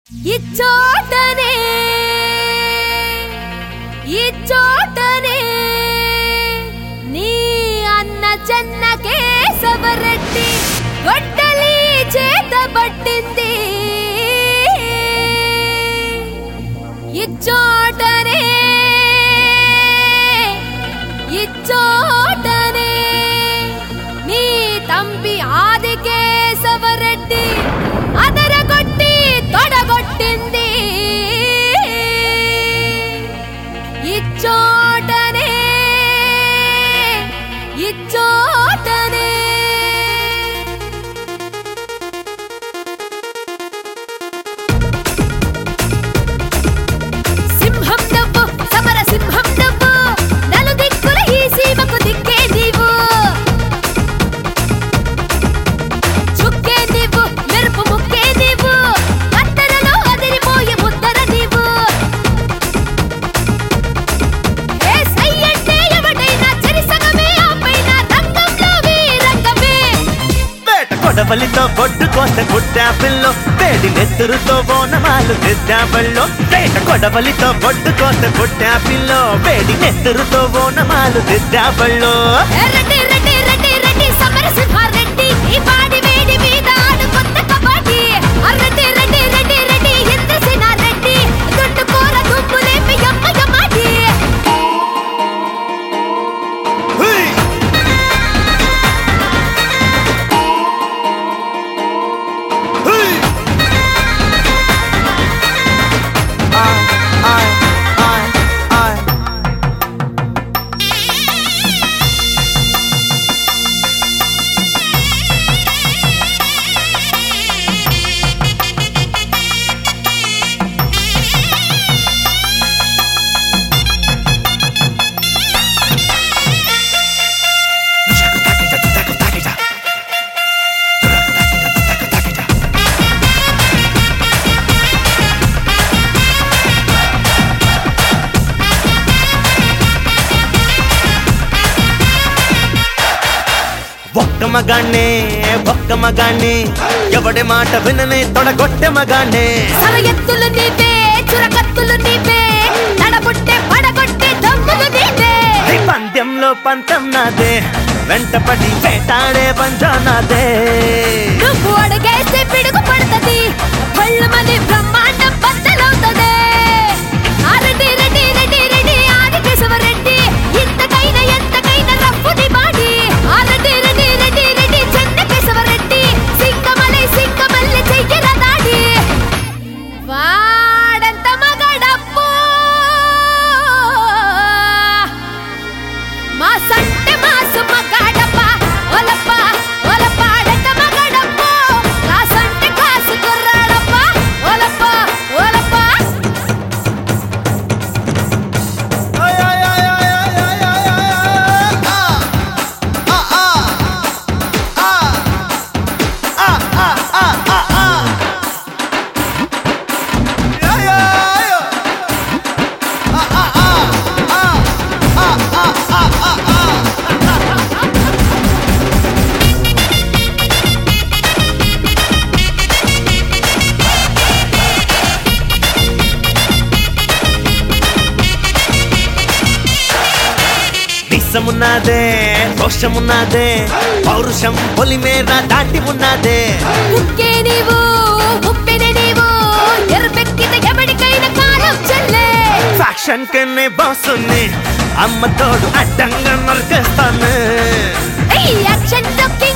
ఇచ్చోటనే ఇచ్చోటనే నీ అన్న చెన్న కేశవరెడ్డి గొడ్డలి చేత పట్టింది ఇచ్చోటనే ఇచ్చోటనే నీ తంపి ఆది కేశవరెడ్డి అదరగొట్టి తొడగొట్టింది ఇచ్చోటనే ఇచ్చోటనే సింహం నువ్వు సమర సింహం నువ్వు నలు దిక్కుల ఈ సీమకు దిక్కే నీవు చుక్కే నీవు మెరుపు ముక్కే నీవు కత్తెరలో అదిరిపోయే ముద్దర నీవు ఏ సై అంటే ఎవడైనా చెరిసగమే ఆపైన రంగంలో వీరంగమే వేట కొడవలితో బొడ్డు కోత గుడ్డాపిల్లో వేడి నెత్తురుతో బోనమాలు దిద్దాబల్లో వేట కొడవలితో బొడ్డు కోత గుడ్డాపిల్లో వేడి నెత్తురుతో బోనమాలు దిద్దాబల్లో రెడ్డి రెడ్డి రెడ్డి రెడ్డి సమర సింహారెడ్డి ఈ పాడి వేడి మీద ఆడు కొత్త కబడ్డీ రెడ్డి రెడ్డి రెడ్డి రెడ్డి ఇంద్రసేన రెడ్డి దుడ్డు కూర దుమ్ములేపి యమ్మ యమ్మాడి హుయ్! హుయ్! ఆయ్, ఆయ్, ఆయ్, ఆయ్. ఒక్క మగాణ్ణే ఒక్క మగాణ్ణే ఎవడి మాట విననే తొడగొట్టె మగాణ్ణే సర ఎత్తులు నీవే చురకత్తులు నీవే నడబుట్టే పడగొట్టే దమ్ములు నీవే ఈ పందెంలో పంతం నాదే వెంటపడి వేటాడే పంజా నాదే నువ్వు అడుగేస్తే పిడుగు పడుతుంది పళ్ళమని బ్రహ్మాండం బద్దలవుతుంది ఆ రెడ్డి రెడ్డి రెడ్డి రెడ్డి ఆది కేశవరెడ్డి ఇంతకైనా ఎంతకైనా రఫ్ఫుని బాడి ఆ రెడ్డి రెడ్డి రెడ్డి రెడ్డి చెన్న కేశవరెడ్డి సింగమలై సింగమల్లి చెయ్యర దాడి వాడంత మగడప్పు మా సంటే మాసు మగాడప్ప ఒలప్ప ఒలపాడంత మగాడప్ప కాసంటే కాసు కుర్రాడప్ప ఒలప్ప ఒలప్ప విషమున్నదే రోషమున్నదే పౌరుషం పొలిమేర దాటి ఉన్నదే ముక్కే నీవు ముప్పెనే నీవు ఎర్రెక్కితే ఎవడికైనా కాలం చెల్లే ఫ్యాక్షన్ కన్నే బాసుని అమ్మ తోడు అడ్డంగా నరికేస్తాను ఈ యాక్షన్ తొక్కి